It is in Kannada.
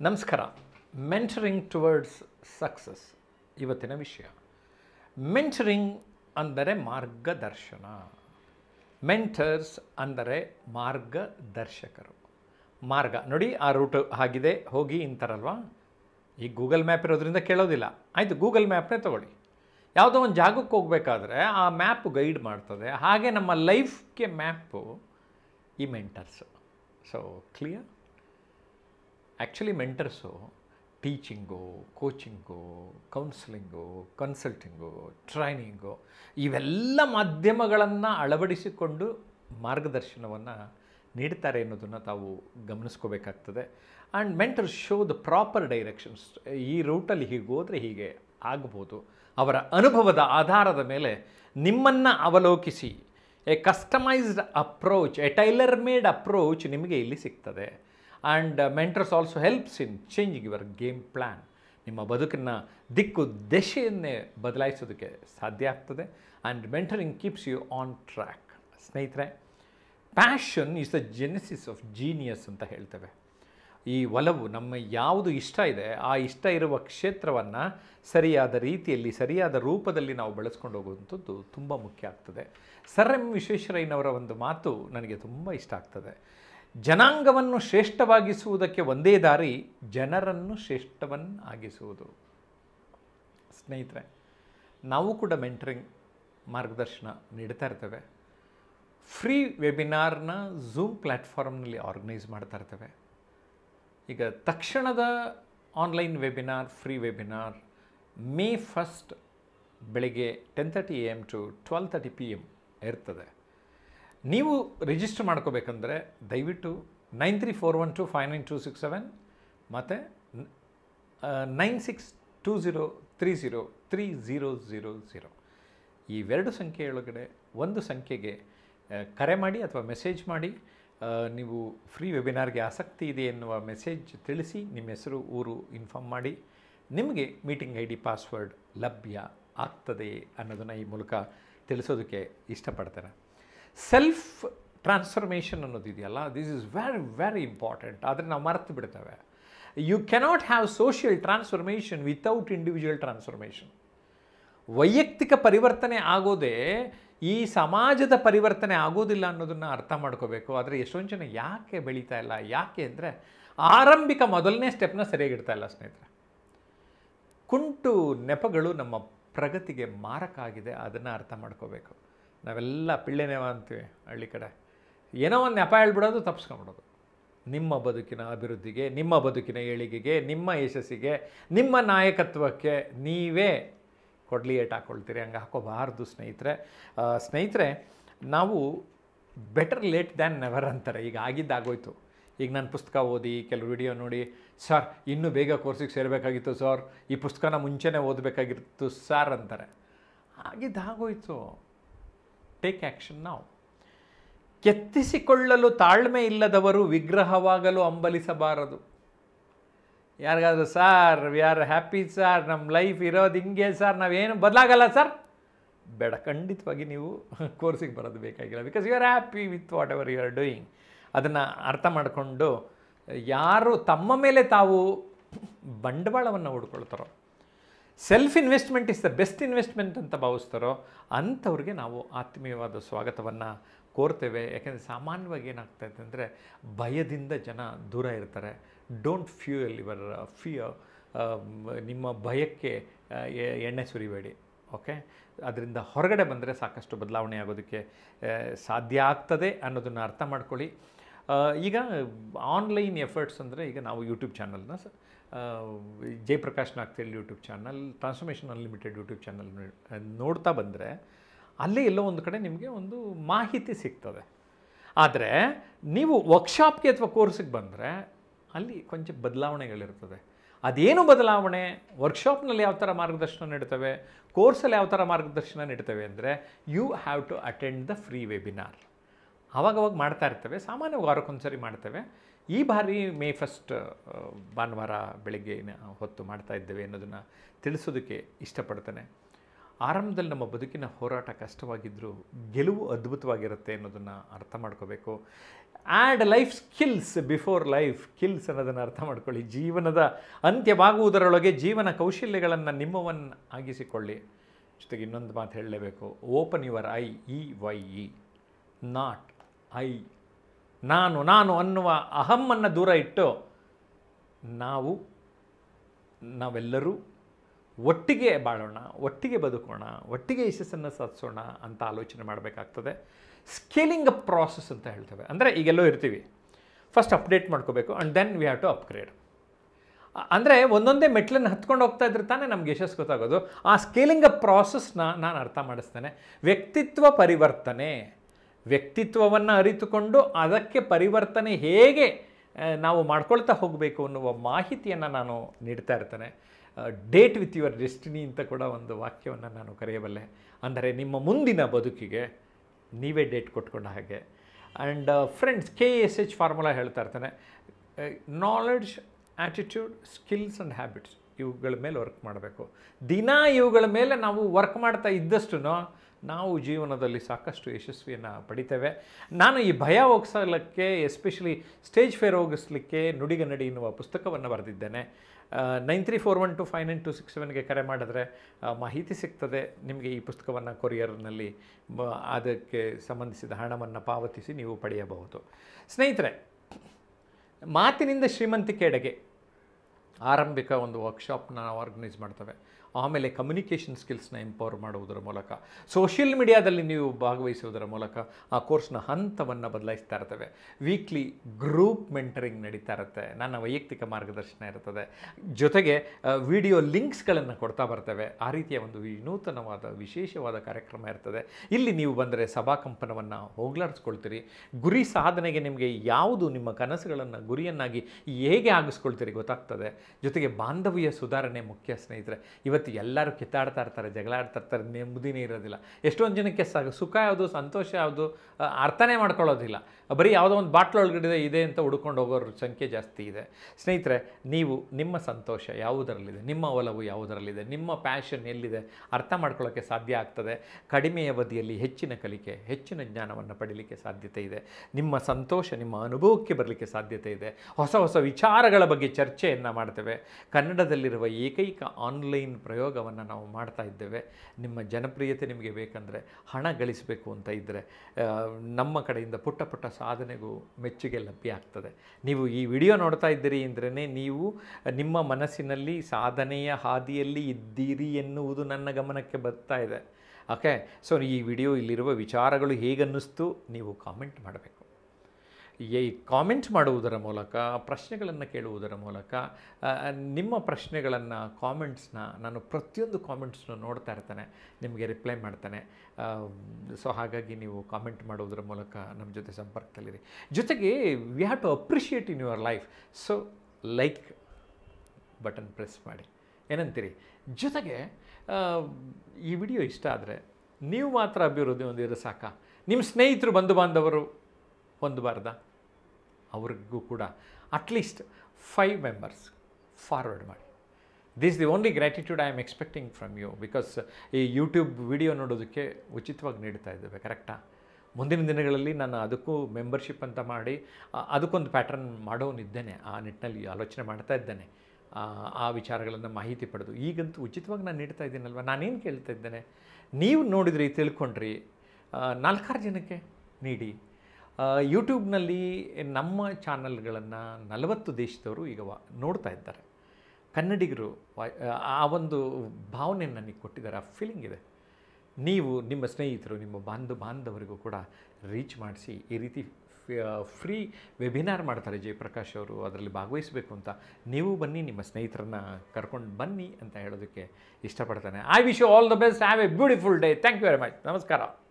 ನಮಸ್ಕಾರ ಮೆಂಟರಿಂಗ್ ಟುವರ್ಡ್ಸ್ ಸಕ್ಸಸ್ ಇವತ್ತಿನ ವಿಷಯ ಮೆಂಟರಿಂಗ್ ಅಂದರೆ ಮಾರ್ಗದರ್ಶನ ಮೆಂಟರ್ಸ್ ಅಂದರೆ ಮಾರ್ಗದರ್ಶಕರು ಮಾರ್ಗ ನೋಡಿ ಆ ರೂಟ್ ಆಗಿದೆ ಹೋಗಿ ಇಂತಾರಲ್ವಾ ಈ ಗೂಗಲ್ ಮ್ಯಾಪ್ ಇರೋದ್ರಿಂದ ಕೇಳೋದಿಲ್ಲ ಆಯಿತು ಗೂಗಲ್ ಮ್ಯಾಪ್ನೇ ತೊಗೊಳ್ಳಿ ಯಾವುದೋ ಒಂದು ಜಾಗಕ್ಕೆ ಹೋಗಬೇಕಾದ್ರೆ ಆ ಮ್ಯಾಪ್ ಗೈಡ್ ಮಾಡ್ತದೆ ಹಾಗೆ ನಮ್ಮ ಲೈಫ್ಗೆ ಮ್ಯಾಪು ಈ mentors so clear actually mentors teaching coaching counselling consulting training ಇವೆಲ್ಲ ಮಾಧ್ಯಮಗಳನ್ನು ಅಳವಡಿಸಿಕೊಂಡು ಮಾರ್ಗದರ್ಶನವನ್ನು ನೀಡ್ತಾರೆ ಅನ್ನೋದನ್ನು ತಾವು ಗಮನಿಸ್ಕೋಬೇಕಾಗ್ತದೆ and mentor show the proper directions ಈ ರೂಟಲ್ಲಿ ಹೀಗೆ ಹೋದರೆ ಹೀಗೆ ಆಗ್ಬೋದು ಅವರ ಅನುಭವದ ಆಧಾರದ ಮೇಲೆ ನಿಮ್ಮನ್ನು ಅವಲೋಕಿಸಿ a customised approach a tailor made approach ನಿಮಗೆ ಇಲ್ಲಿ ಸಿಗ್ತದೆ and mentors also helps in changing your game plan ನಿಮ್ಮ ಬದುಕನ್ನು ದಿಕ್ಕು ದೆಶೆಯನ್ನೇ ಬದಲಾಯಿಸೋದಕ್ಕೆ ಸಾಧ್ಯ ಆಗ್ತದೆ and mentoring keeps you on track ಸ್ನೇಹಿತರೆ passion is the genesis of genius ಅಂತ ಹೇಳ್ತೇವೆ ಈ ಒಲವು ನಮ್ಮ ಯಾವುದು ಇಷ್ಟ ಇದೆ ಆ ಇಷ್ಟ ಇರುವ ಕ್ಷೇತ್ರವನ್ನು ಸರಿಯಾದ ರೀತಿಯಲ್ಲಿ ಸರಿಯಾದ ರೂಪದಲ್ಲಿ ನಾವು ಬೆಳೆಸ್ಕೊಂಡು ಹೋಗುವಂಥದ್ದು ತುಂಬ ಮುಖ್ಯ ಆಗ್ತದೆ ಸರ್ ಎಂ ವಿಶ್ವೇಶ್ವರಯ್ಯನವರ ಒಂದು ಮಾತು ನನಗೆ ತುಂಬ ಇಷ್ಟ ಆಗ್ತದೆ ಜನಾಂಗವನ್ನು ಶ್ರೇಷ್ಠವಾಗಿಸುವುದಕ್ಕೆ ಒಂದೇ ದಾರಿ ಜನರನ್ನು ಶ್ರೇಷ್ಠವನ್ನಾಗಿಸುವುದು ಸ್ನೇಹಿತರೆ ನಾವು ಕೂಡ ಮೆಂಟರಿಂಗ್ ಮಾರ್ಗದರ್ಶನ ನೀಡ್ತಾ ಇರ್ತೇವೆ ಫ್ರೀ ವೆಬಿನಾರ್ನ ಝೂಮ್ ಪ್ಲ್ಯಾಟ್ಫಾರ್ಮ್ನಲ್ಲಿ ಆರ್ಗನೈಸ್ ಮಾಡ್ತಾ ಇರ್ತೇವೆ ಈಗ ತಕ್ಷಣದ online webinar free webinar May first ಬೆಳಗ್ಗೆ ten thirty A M to twelve thirty P M ಇರ್ತದೆ ನೀವು ರಿಜಿಸ್ಟರ್ ಮಾಡ್ಕೋಬೇಕಂದ್ರೆ ದಯವಿಟ್ಟು nine three four one two five nine two six seven ಮತ್ತು nine six two zero three zero three zero zero zero ಇವೆರಡು ಸಂಖ್ಯೆಯೊಳಗಡೆ ಒಂದು ಸಂಖ್ಯೆಗೆ ಆ, ಕರೆ ಮಾಡಿ ಅಥವಾ ಮೆಸೇಜ್ ಮಾಡಿ ಆ, ನೀವು ಫ್ರೀ ವೆಬಿನಾರ್ಗೆ ಆಸಕ್ತಿ ಇದೆ ಎನ್ನುವ ಮೆಸೇಜ್ ತಿಳಿಸಿ ನಿಮ್ಮ ಹೆಸರು ಊರು ಇನ್ಫಾರ್ಮ್ ಮಾಡಿ ನಿಮಗೆ ಮೀಟಿಂಗ್ ಐ ಡಿ ಪಾಸ್ವರ್ಡ್ ಲಭ್ಯ ಆಗ್ತದೆ ಅನ್ನೋದನ್ನು ಈ ಮೂಲಕ ತಿಳಿಸೋದಕ್ಕೆ ಇಷ್ಟಪಡ್ತೇನೆ ಸೆಲ್ಫ್ ಟ್ರಾನ್ಸ್ಫರ್ಮೇಷನ್ ಅನ್ನೋದಿದೆಯಲ್ಲ this is very very important ಆದರೆ ನಾವು ಮರೆತು ಬಿಡ್ತೇವೆ you cannot have social transformation without individual transformation ವೈಯಕ್ತಿಕ ಪರಿವರ್ತನೆ ಆಗೋದೇ ಈ ಸಮಾಜದ ಪರಿವರ್ತನೆ ಆಗೋದಿಲ್ಲ ಅನ್ನೋದನ್ನು ಅರ್ಥ ಮಾಡ್ಕೋಬೇಕು ಆದರೆ ಎಷ್ಟೊಂದು ಜನ ಯಾಕೆ ಬೆಳೀತಾ ಇಲ್ಲ ಯಾಕೆ ಅಂದರೆ ಆರಂಭಿಕ ಮೊದಲನೇ ಸ್ಟೆಪ್ನ ಸರಿಯಾಗಿಡ್ತಾ ಇಲ್ಲ ಸ್ನೇಹಿತರೆ ಕುಂಟು ನೆಪಗಳು ನಮ್ಮ ಪ್ರಗತಿಗೆ ಮಾರಕ ಆಗಿದೆ ಅದನ್ನು ಅರ್ಥ ಮಾಡ್ಕೋಬೇಕು ನಾವೆಲ್ಲ ಪಿಳ್ಳೆ ನೆವ ಅಂತೀವಿ ಹಳ್ಳಿ ಕಡೆ ಏನೋ ಒಂದು ನೆಪ ಹೇಳ್ಬಿಡೋದು ತಪ್ಸ್ಕೊಂಬಿಡೋದು ನಿಮ್ಮ ಬದುಕಿನ ಅಭಿವೃದ್ಧಿಗೆ ನಿಮ್ಮ ಬದುಕಿನ ಏಳಿಗೆಗೆ ನಿಮ್ಮ ಯಶಸ್ಸಿಗೆ ನಿಮ್ಮ ನಾಯಕತ್ವಕ್ಕೆ ನೀವೇ ಕೊಡ್ಲಿ ಏಟ್ ಹಾಕ್ಕೊಳ್ತೀರಿ ಹಂಗೆ ಹಾಕೋಬಾರ್ದು ಸ್ನೇಹಿತರೆ ಆ, ಸ್ನೇಹಿತರೆ ನಾವು ಬೆಟರ್ ಲೇಟ್ ದ್ಯಾನ್ ನೆವರ್ ಅಂತಾರೆ ಈಗ ಆಗಿದ್ದಾಗೋಯ್ತು ಈಗ ನಾನು ಪುಸ್ತಕ ಓದಿ ಕೆಲವು ವಿಡಿಯೋ ನೋಡಿ ಸರ್ ಇನ್ನೂ ಬೇಗ ಕೋರ್ಸಿಗೆ ಸೇರಬೇಕಾಗಿತ್ತು ಸರ್ ಈ ಪುಸ್ತಕನ ಮುಂಚೆನೇ ಓದಬೇಕಾಗಿತ್ತು ಸರ್ ಅಂತಾರೆ ಆಗಿದ್ದಾಗೋಯ್ತು ಟೇಕ್ ಆ್ಯಕ್ಷನ್ ನಾವು ಕೆತ್ತಿಸಿಕೊಳ್ಳಲು ತಾಳ್ಮೆ ಇಲ್ಲದವರು ವಿಗ್ರಹವಾಗಲು ಅಂಬಲಿಸಬಾರದು ಯಾರಿಗಾದ್ರು sir we are happy sir ನಮ್ಮ ಲೈಫ್ ಇರೋದು ಹಿಂಗೆ ಸರ್ ನಾವೇನು ಬದಲಾಗಲ್ಲ ಸರ್ ಬೇಡ ಖಂಡಿತವಾಗಿ ನೀವು ಕೋರ್ಸಿಗೆ ಬರೋದು ಬೇಕಾಗಿಲ್ಲ because you are happy with whatever you are doing ಅದನ್ನು ಅರ್ಥ ಮಾಡಿಕೊಂಡು ಯಾರು ತಮ್ಮ ಮೇಲೆ ತಾವು ಬಂಡವಾಳವನ್ನು ಹೂಡ್ಕೊಳ್ತಾರೋ self investment is the best investment ಅಂತ ಭಾವಿಸ್ತಾರೋ ಅಂಥವ್ರಿಗೆ ನಾವು ಆತ್ಮೀಯವಾದ ಸ್ವಾಗತವನ್ನು ಕೋರ್ತೇವೆ ಯಾಕೆಂದರೆ ಸಾಮಾನ್ಯವಾಗಿ ಏನಾಗ್ತೈತೆ ಅಂದರೆ ಭಯದಿಂದ ಜನ ದೂರ ಇರ್ತಾರೆ ಡೋಂಟ್ ಫ್ಯೂಯಲ್ ಯುವರ್ ಫಿಯರ್ ನಿಮ್ಮ ಭಯಕ್ಕೆ ಆ, ಎ- ಎಣ್ಣೆ ಸುರಿಬೇಡಿ ಓಕೆ ಅದರಿಂದ ಹೊರಗಡೆ ಬಂದರೆ ಸಾಕಷ್ಟು ಬದಲಾವಣೆ ಆಗೋದಕ್ಕೆ ಆ, ಸಾಧ್ಯ ಆಗ್ತದೆ ಅನ್ನೋದನ್ನು ಅರ್ಥ ಮಾಡ್ಕೊಳ್ಳಿ ಆ, ಈಗ ಆನ್ಲೈನ್ ಎಫರ್ಟ್ಸ್ ಅಂದರೆ ಈಗ ನಾವು ಯೂಟ್ಯೂಬ್ ಚಾನಲ್ನ ಸ ಆ, ಜಯಪ್ರಕಾಶ್ ನಾಗ್ತೇಳಿ YouTube channel transformation unlimited YouTube channel ನೋಡ್ತಾ ಬಂದರೆ ಅಲ್ಲೇ ಎಲ್ಲೋ ಒಂದು ಕಡೆ ನಿಮಗೆ ಒಂದು ಮಾಹಿತಿ ಸಿಗ್ತದೆ ಆದರೆ ನೀವು ವರ್ಕ್ಶಾಪ್ಗೆ ಅಥವಾ ಕೋರ್ಸಿಗೆ ಬಂದರೆ ಅಲ್ಲಿ ಕೊಂಚ ಬದಲಾವಣೆಗಳಿರ್ತದೆ ಅದೇನು ಬದಲಾವಣೆ ವರ್ಕ್ಶಾಪ್ನಲ್ಲಿ ಯಾವ ಥರ ಮಾರ್ಗದರ್ಶನ ನೀಡ್ತವೆ ಕೋರ್ಸಲ್ಲಿ ಯಾವ ಥರ ಮಾರ್ಗದರ್ಶನ ನೀಡ್ತವೆ ಅಂದರೆ you have to attend the free webinar ಅವಾಗವಾಗ ಮಾಡ್ತಾ ಇರ್ತೇವೆ ಸಾಮಾನ್ಯವಾಗಿ ವಾರಕ್ಕೊಂದ್ಸರಿ ಮಾಡ್ತೇವೆ ಈ ಬಾರಿ ಮೇ ಫಸ್ಟ್ ಭಾನುವಾರ ಬೆಳಗ್ಗೆ ಹೊತ್ತು ಮಾಡ್ತಾ ಇದ್ದೇವೆ ಅನ್ನೋದನ್ನು ತಿಳಿಸೋದಕ್ಕೆ ಇಷ್ಟಪಡ್ತೇನೆ ಆರಂಭದಲ್ಲಿ ನಮ್ಮ ಬದುಕಿನ ಹೋರಾಟ ಕಷ್ಟವಾಗಿದ್ದರೂ ಗೆಲುವು ಅದ್ಭುತವಾಗಿರುತ್ತೆ ಅನ್ನೋದನ್ನು ಅರ್ಥ ಮಾಡ್ಕೋಬೇಕು add life skills before life kills ಅನ್ನೋದನ್ನು ಅರ್ಥ ಮಾಡ್ಕೊಳ್ಳಿ ಜೀವನದ ಅಂತ್ಯವಾಗುವುದರೊಳಗೆ ಜೀವನ ಕೌಶಲ್ಯಗಳನ್ನು ನಿಮ್ಮವನ್ನು ಆಗಿಸಿಕೊಳ್ಳಿ ಜೊತೆಗೆ ಇನ್ನೊಂದು ಮಾತು ಹೇಳಲೇಬೇಕು open your eye E Y E not I ನಾನು ನಾನು ಅನ್ನುವ ಅಹಮ್ಮನ್ನು ದೂರ ಇಟ್ಟು ನಾವು ನಾವೆಲ್ಲರೂ ಒಟ್ಟಿಗೆ ಬಾಳೋಣ ಒಟ್ಟಿಗೆ ಬದುಕೋಣ ಒಟ್ಟಿಗೆ ಯಶಸ್ಸನ್ನು ಸಾಧಿಸೋಣ ಅಂತ ಆಲೋಚನೆ ಮಾಡಬೇಕಾಗ್ತದೆ ಸ್ಕೇಲಿಂಗ್ ಅಪ್ ಪ್ರಾಸೆಸ್ ಅಂತ ಹೇಳ್ತೇವೆ ಅಂದರೆ ಈಗೆಲ್ಲೋ ಇರ್ತೀವಿ ಫಸ್ಟ್ ಅಪ್ಡೇಟ್ ಮಾಡ್ಕೋಬೇಕು and then we have to upgrade ಅಂದರೆ ಒಂದೊಂದೇ ಮೆಟ್ಲನ್ನು ಹತ್ಕೊಂಡು ಹೋಗ್ತಾ ಇದ್ರೆ ತಾನೇ ನಮ್ಗೆ ಯಶಸ್ಸು ಗೊತ್ತಾಗೋದು ಆ ಸ್ಕೇಲಿಂಗ್ ಅಪ್ ಪ್ರಾಸೆಸ್ನ ನಾನು ಅರ್ಥ ಮಾಡಿಸ್ತೇನೆ ವ್ಯಕ್ತಿತ್ವ ಪರಿವರ್ತನೆ ವ್ಯಕ್ತಿತ್ವವನ್ನು ಅರಿತುಕೊಂಡು ಅದಕ್ಕೆ ಪರಿವರ್ತನೆ ಹೇಗೆ ಆ, ನಾವು ಮಾಡ್ಕೊಳ್ತಾ ಹೋಗಬೇಕು ಅನ್ನುವ ಮಾಹಿತಿಯನ್ನು ನಾನು ನೀಡ್ತಾ ಇರ್ತೇನೆ ಡೇಟ್ ವಿತ್ ಯುವರ್ ಡೆಸ್ಟಿನಿ ಅಂತ ಕೂಡ ಒಂದು ವಾಕ್ಯವನ್ನು ನಾನು ಕರೆಯಬಲ್ಲೆ ಅಂದರೆ ನಿಮ್ಮ ಮುಂದಿನ ಬದುಕಿಗೆ ನೀವೇ ಡೇಟ್ ಕೊಟ್ಕೊಂಡ ಹಾಗೆ and friends K S H formula ಹೇಳ್ತಾ ಇರ್ತಾನೆ knowledge attitude skills and habits ಇವುಗಳ ಮೇಲೆ ವರ್ಕ್ ಮಾಡಬೇಕು ದಿನ ಇವುಗಳ ಮೇಲೆ ನಾವು ವರ್ಕ್ ಮಾಡ್ತಾ ಇದ್ದಷ್ಟು ನಾವು ಜೀವನದಲ್ಲಿ ಸಾಕಷ್ಟು ಯಶಸ್ವಿಯನ್ನು ಪಡಿತೇವೆ ನಾನು ಈ ಭಯ ಹೋಗಿಸಲಿಕ್ಕೆ ಎಸ್ಪೆಷಲಿ ಸ್ಟೇಜ್ ಫೇರ್ ಹೋಗಿಸ್ಲಿಕ್ಕೆ ನುಡಿಗನ್ನಡಿ ಎನ್ನುವ ಪುಸ್ತಕವನ್ನು ಬರೆದಿದ್ದೇನೆ nine three four one two five nine two six ಸೆವೆನ್ಗೆ ಕರೆ ಮಾಡಿದ್ರೆ ಆ, ಮಾಹಿತಿ ಸಿಗ್ತದೆ ನಿಮಗೆ ಈ ಪುಸ್ತಕವನ್ನು ಕೊರಿಯರ್ನಲ್ಲಿ ಬ- ಅದಕ್ಕೆ ಸಂಬಂಧಿಸಿದ ಹಣವನ್ನು ಪಾವತಿಸಿ ನೀವು ಪಡೆಯಬಹುದು ಸ್ನೇಹಿತರೆ ಮಾತಿನಿಂದ ಶ್ರೀಮಂತಿಕೆಡೆಗೆ ಆರಂಭಿಕ ಒಂದು ವರ್ಕ್ಶಾಪ್ನ ನಾವು ಆರ್ಗನೈಸ್ ಮಾಡ್ತೇವೆ ಆಮೇಲೆ ಕಮ್ಯುನಿಕೇಷನ್ ಸ್ಕಿಲ್ಸ್ನ ಎಂಪವರ್ ಮಾಡುವುದರ ಮೂಲಕ ಸೋಷಿಯಲ್ ಮೀಡಿಯಾದಲ್ಲಿ ನೀವು ಭಾಗವಹಿಸುವುದರ ಮೂಲಕ ಆ ಕೋರ್ಸ್ನ ಹಂತವನ್ನು ಬದಲಾಯಿಸ್ತಾ ಇರ್ತೇವೆ ವೀಕ್ಲಿ ಗ್ರೂಪ್ ಮೆಂಟರಿಂಗ್ ನಡೀತಾ ಇರುತ್ತೆ ನನ್ನ ವೈಯಕ್ತಿಕ ಮಾರ್ಗದರ್ಶನ ಇರ್ತದೆ ಜೊತೆಗೆ ವಿಡಿಯೋ ಲಿಂಕ್ಸ್ಗಳನ್ನು ಕೊಡ್ತಾ ಬರ್ತೇವೆ ಆ ರೀತಿಯ ಒಂದು ವಿನೂತನವಾದ ವಿಶೇಷವಾದ ಕಾರ್ಯಕ್ರಮ ಇರ್ತದೆ ಇಲ್ಲಿ ನೀವು ಬಂದರೆ ಸಭಾಕಂಪನವನ್ನು ಹೋಗ್ಲಾಡಿಸ್ಕೊಳ್ತೀರಿ ಗುರಿ ಸಾಧನೆಗೆ ನಿಮಗೆ ಯಾವುದು ನಿಮ್ಮ ಕನಸುಗಳನ್ನು ಗುರಿಯನ್ನಾಗಿ ಹೇಗೆ ಆಗಿಸ್ಕೊಳ್ತೀರಿ ಗೊತ್ತಾಗ್ತದೆ ಜೊತೆಗೆ ಬಾಂಧವ್ಯ ಸುಧಾರಣೆ ಮುಖ್ಯ ಸ್ನೇಹಿತರೆ ಇವತ್ತು ಎಲ್ಲರೂ ಕಿತ್ತಾಡ್ತಾ ಇರ್ತಾರೆ ಜಗಳ ಆಡ್ತಾ ಇರ್ತಾರೆ ನೆಮ್ಮದಿನೇ ಇರೋದಿಲ್ಲ ಎಷ್ಟೊಂದು ಜನಕ್ಕೆ ಸ ಸುಖ ಯಾವುದು ಸಂತೋಷ ಯಾವುದು ಆ, ಅರ್ಥನೇ ಮಾಡ್ಕೊಳ್ಳೋದಿಲ್ಲ ಬರೀ ಯಾವುದೋ ಒಂದು ಬಾಟ್ಲ್ ಒಳಗಡೆ ಇದೆ ಅಂತ ಹುಡ್ಕೊಂಡು ಹೋಗೋರ ಸಂಖ್ಯೆ ಜಾಸ್ತಿ ಇದೆ ಸ್ನೇಹಿತರೆ ನೀವು ನಿಮ್ಮ ಸಂತೋಷ ಯಾವುದರಲ್ಲಿದೆ ನಿಮ್ಮ ಒಲವು ಯಾವುದರಲ್ಲಿದೆ ನಿಮ್ಮ ಪ್ಯಾಷನ್ ಎಲ್ಲಿದೆ ಅರ್ಥ ಮಾಡ್ಕೊಳ್ಳೋಕ್ಕೆ ಸಾಧ್ಯ ಆಗ್ತದೆ ಕಡಿಮೆ ಅವಧಿಯಲ್ಲಿ ಹೆಚ್ಚಿನ ಕಲಿಕೆ ಹೆಚ್ಚಿನ ಜ್ಞಾನವನ್ನು ಪಡೀಲಿಕ್ಕೆ ಸಾಧ್ಯತೆ ಇದೆ ನಿಮ್ಮ ಸಂತೋಷ ನಿಮ್ಮ ಅನುಭವಕ್ಕೆ ಬರಲಿಕ್ಕೆ ಸಾಧ್ಯತೆ ಇದೆ ಹೊಸ ಹೊಸ ವಿಚಾರಗಳ ಬಗ್ಗೆ ಚರ್ಚೆಯನ್ನು ಮಾಡ್ತೇವೆ ಕನ್ನಡದಲ್ಲಿರುವ ಏಕೈಕ ಆನ್ಲೈನ್ ಪ್ರಯೋಗವನ್ನು ನಾವು ಮಾಡ್ತಾ ಇದ್ದೇವೆ ನಿಮ್ಮ ಜನಪ್ರಿಯತೆ ನಿಮಗೆ ಬೇಕಂದರೆ ಹಣ ಗಳಿಸಬೇಕು ಅಂತ ಇದ್ದರೆ ಆ, ನಮ್ಮ ಕಡೆಯಿಂದ ಪುಟ್ಟ ಪುಟ್ಟ ಸಾಧನೆಗೂ ಮೆಚ್ಚುಗೆ ಲಭ್ಯ ಆಗ್ತದೆ ನೀವು ಈ ವಿಡಿಯೋ ನೋಡ್ತಾ ಇದ್ದೀರಿ ಅಂದ್ರೇ ನೀವು ನಿಮ್ಮ ಮನಸ್ಸಿನಲ್ಲಿ ಸಾಧನೆಯ ಹಾದಿಯಲ್ಲಿ ಇದ್ದೀರಿ ಎನ್ನುವುದು ನನ್ನ ಗಮನಕ್ಕೆ ಬರ್ತಾ ಇದೆ ಓಕೆ ಸೊ ಈ ವಿಡಿಯೋ ಇಲ್ಲಿರುವ ವಿಚಾರಗಳು ಹೇಗನ್ನಿಸ್ತು ನೀವು ಕಾಮೆಂಟ್ ಮಾಡಬೇಕು ಈ ಕಾಮೆಂಟ್ ಮಾಡುವುದರ ಮೂಲಕ ಪ್ರಶ್ನೆಗಳನ್ನು ಕೇಳುವುದರ ಮೂಲಕ ಆ, ನಿಮ್ಮ ಪ್ರಶ್ನೆಗಳನ್ನು ಕಾಮೆಂಟ್ಸ್ನ ನಾನು ಪ್ರತಿಯೊಂದು ಕಾಮೆಂಟ್ಸ್ನ ನೋಡ್ತಾ ಇರ್ತೇನೆ ನಿಮಗೆ ರಿಪ್ಲೈ ಮಾಡ್ತೇನೆ ಸೊ ಹಾಗಾಗಿ ನೀವು ಕಾಮೆಂಟ್ ಮಾಡುವುದರ ಮೂಲಕ ನಮ್ಮ ಜೊತೆ ಸಂಪರ್ಕದಲ್ಲಿರಿ ಜೊತೆಗೆ we have to appreciate in your life so like button press ಮಾಡಿ ಏನಂತೀರಿ ಜೊತೆಗೆ ಆ, ಈ ವಿಡಿಯೋ ಇಷ್ಟ ಆದರೆ ನೀವು ಮಾತ್ರ ಅಭಿವೃದ್ಧಿ ಹೊಂದಿದ್ರೆ ಸಾಕ ನಿಮ್ಮ ಸ್ನೇಹಿತರು ಬಂಧು ಬಾಂಧವರು ಹೊಂದಬಾರ್ದಾ ಅವ್ರಿಗೂ ಕೂಡ ಅಟ್ಲೀಸ್ಟ್ ಫೈವ್ ಮೆಂಬರ್ಸ್ ಫಾರ್ವರ್ಡ್ ಮಾಡಿ this the only gratitude I am expecting from you because ಈ ಯೂಟ್ಯೂಬ್ ವಿಡಿಯೋ ನೋಡೋದಕ್ಕೆ ಉಚಿತವಾಗಿ ನೀಡ್ತಾ ಇದ್ದೇವೆ ಕರೆಕ್ಟಾ ಮುಂದಿನ ದಿನಗಳಲ್ಲಿ ನಾನು ಅದಕ್ಕೂ ಮೆಂಬರ್ಶಿಪ್ ಅಂತ ಮಾಡಿ ಆ- ಅದಕ್ಕೊಂದು ಪ್ಯಾಟರ್ನ್ ಮಾಡೋನಿದ್ದೇನೆ ಆ ನಿಟ್ಟಿನಲ್ಲಿ ಆಲೋಚನೆ ಮಾಡ್ತಾ ಇದ್ದೇನೆ ಆ, ಆ ವಿಚಾರಗಳನ್ನು ಮಾಹಿತಿ ಪಡೆದು ಈಗಂತೂ ಉಚಿತವಾಗಿ ನಾನು ನೀಡ್ತಾ ಇದ್ದೀನಲ್ವ ನಾನೇನು ಕೇಳ್ತಾ ಇದ್ದೇನೆ ನೀವು ನೋಡಿದ್ರಿ ತಿಳ್ಕೊಂಡ್ರಿ ಆ, ನಾಲ್ಕಾರು ಜನಕ್ಕೆ ನೀಡಿ ಆ, ಯೂಟ್ಯೂಬ್ನಲ್ಲಿ ನಮ್ಮ ಚಾನಲ್ಗಳನ್ನು ನಲವತ್ತು ದೇಶದವರು ಈಗ ವಾ ನೋಡ್ತಾ ಇದ್ದಾರೆ ಕನ್ನಡಿಗರು ವಾ- ಆ ಒಂದು ಭಾವನೆ ನನಗೆ ಕೊಟ್ಟಿದ್ದಾರೆ ಆ ಫೀಲಿಂಗ್ ಇದೆ ನೀವು ನಿಮ್ಮ ಸ್ನೇಹಿತರು ನಿಮ್ಮ ಬಾಂಧವ ಬಾಂಧವರಿಗೂ ಕೂಡ ರೀಚ್ ಮಾಡಿಸಿ ಈ ರೀತಿ ಫ್ರೀ ವೆಬಿನಾರ್ ಮಾಡ್ತಾರೆ ಜಯಪ್ರಕಾಶ್ ಅವರು ಅದರಲ್ಲಿ ಭಾಗವಹಿಸಬೇಕು ಅಂತ ನೀವು ಬನ್ನಿ ನಿಮ್ಮ ಸ್ನೇಹಿತರನ್ನ ಕರ್ಕೊಂಡು ಬನ್ನಿ ಅಂತ ಹೇಳೋದಕ್ಕೆ ಇಷ್ಟಪಡ್ತಾನೆ I wish you all the best have a beautiful day thank you very much ನಮಸ್ಕಾರ